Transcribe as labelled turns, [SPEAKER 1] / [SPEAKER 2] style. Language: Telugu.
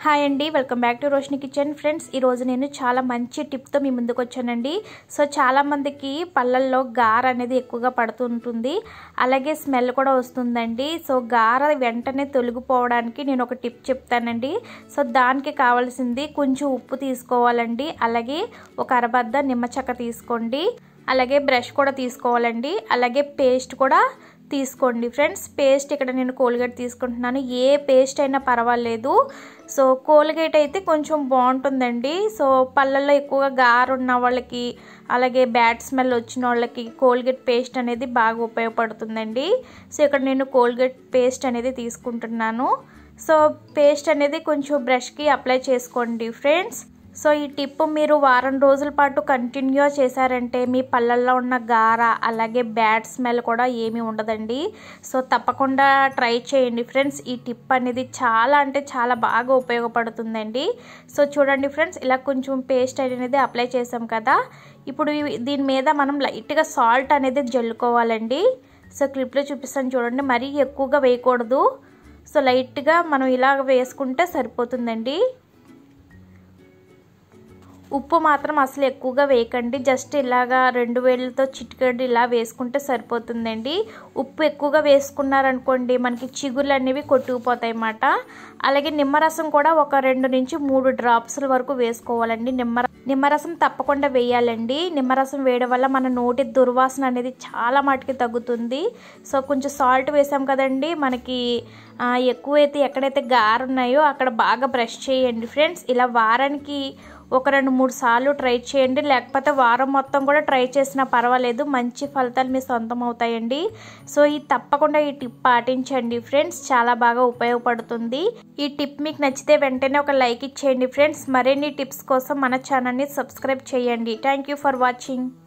[SPEAKER 1] హాయ్ అండి welcome back to Roshini kitchen friends ఈరోజు నేను చాలా మంచి టిప్తో మీ ముందుకు వచ్చానండి సో చాలామందికి పళ్ళల్లో గార అనేది ఎక్కువగా పడుతుంటుంది అలాగే స్మెల్ కూడా వస్తుందండి సో గార వెంటనే తొలగిపోవడానికి నేను ఒక టిప్ చెప్తానండి సో దానికి కావాల్సింది కొంచెం ఉప్పు తీసుకోవాలండి అలాగే ఒక అరబద్ద నిమ్మ చెక్క తీసుకోండి అలాగే బ్రష్ కూడా తీసుకోవాలండి అలాగే పేస్ట్ కూడా తీసుకోండి ఫ్రెండ్స్ పేస్ట్ ఇక్కడ నేను కోల్గేట్ తీసుకుంటున్నాను ఏ పేస్ట్ అయినా పర్వాలేదు సో కోల్గేట్ అయితే కొంచెం బాగుంటుందండి సో పళ్ళల్లో ఎక్కువగా గారు ఉన్న వాళ్ళకి అలాగే బ్యాడ్ స్మెల్ వచ్చిన వాళ్ళకి కోల్గేట్ పేస్ట్ అనేది బాగా ఉపయోగపడుతుందండి సో ఇక్కడ నేను కోల్గేట్ పేస్ట్ అనేది తీసుకుంటున్నాను సో పేస్ట్ అనేది కొంచెం బ్రష్కి అప్లై చేసుకోండి ఫ్రెండ్స్ సో ఈ టిప్ మీరు వారం రోజుల పాటు కంటిన్యూ చేశారంటే మీ పళ్ళల్లో ఉన్న గార అలాగే బ్యాడ్ స్మెల్ కూడా ఏమీ ఉండదండి సో తప్పకుండా ట్రై చేయండి ఫ్రెండ్స్ ఈ టిప్ అనేది చాలా అంటే చాలా బాగా ఉపయోగపడుతుందండి సో చూడండి ఫ్రెండ్స్ ఇలా కొంచెం పేస్ట్ అనేది అప్లై చేసాం కదా ఇప్పుడు దీని మీద మనం లైట్గా సాల్ట్ అనేది జల్లుకోవాలండి సో క్లిప్లో చూపిస్తాను చూడండి మరీ ఎక్కువగా వేయకూడదు సో లైట్గా మనం ఇలా వేసుకుంటే సరిపోతుందండి ఉప్పు మాత్రం అసలు ఎక్కువగా వేయకండి జస్ట్ ఇలాగా రెండు వేలతో చిటికెడు ఇలా వేసుకుంటే సరిపోతుందండి ఉప్పు ఎక్కువగా వేసుకున్నారనుకోండి మనకి చిగుళ్ళు అనేవి కొట్టుకుపోతాయి అన్నమాట అలాగే నిమ్మరసం కూడా ఒక రెండు నుంచి మూడు డ్రాప్స్ల వరకు వేసుకోవాలండి నిమ్మ నిమ్మరసం తప్పకుండా వేయాలండి నిమ్మరసం వేయడం వల్ల మన నోటి దుర్వాసన అనేది చాలా మటుకి తగ్గుతుంది సో కొంచెం సాల్ట్ వేసాం కదండి మనకి ఎక్కువైతే ఎక్కడైతే గారు ఉన్నాయో అక్కడ బాగా బ్రష్ చేయండి ఫ్రెండ్స్ ఇలా వారానికి ఒక రెండు మూడు సార్లు ట్రై చేయండి లేకపోతే వారం మొత్తం కూడా ట్రై చేసినా పర్వాలేదు మంచి ఫలితాలు మీ సొంతం అవుతాయండి సో ఈ తప్పకుండా ఈ టిప్ పాటించండి ఫ్రెండ్స్ చాలా బాగా ఉపయోగపడుతుంది ఈ టిప్ మీకు నచ్చితే వెంటనే ఒక లైక్ ఇచ్చేయండి ఫ్రెండ్స్ మరిన్ని టిప్స్ కోసం మన ఛానల్ని సబ్స్క్రైబ్ చేయండి థ్యాంక్ ఫర్ వాచింగ్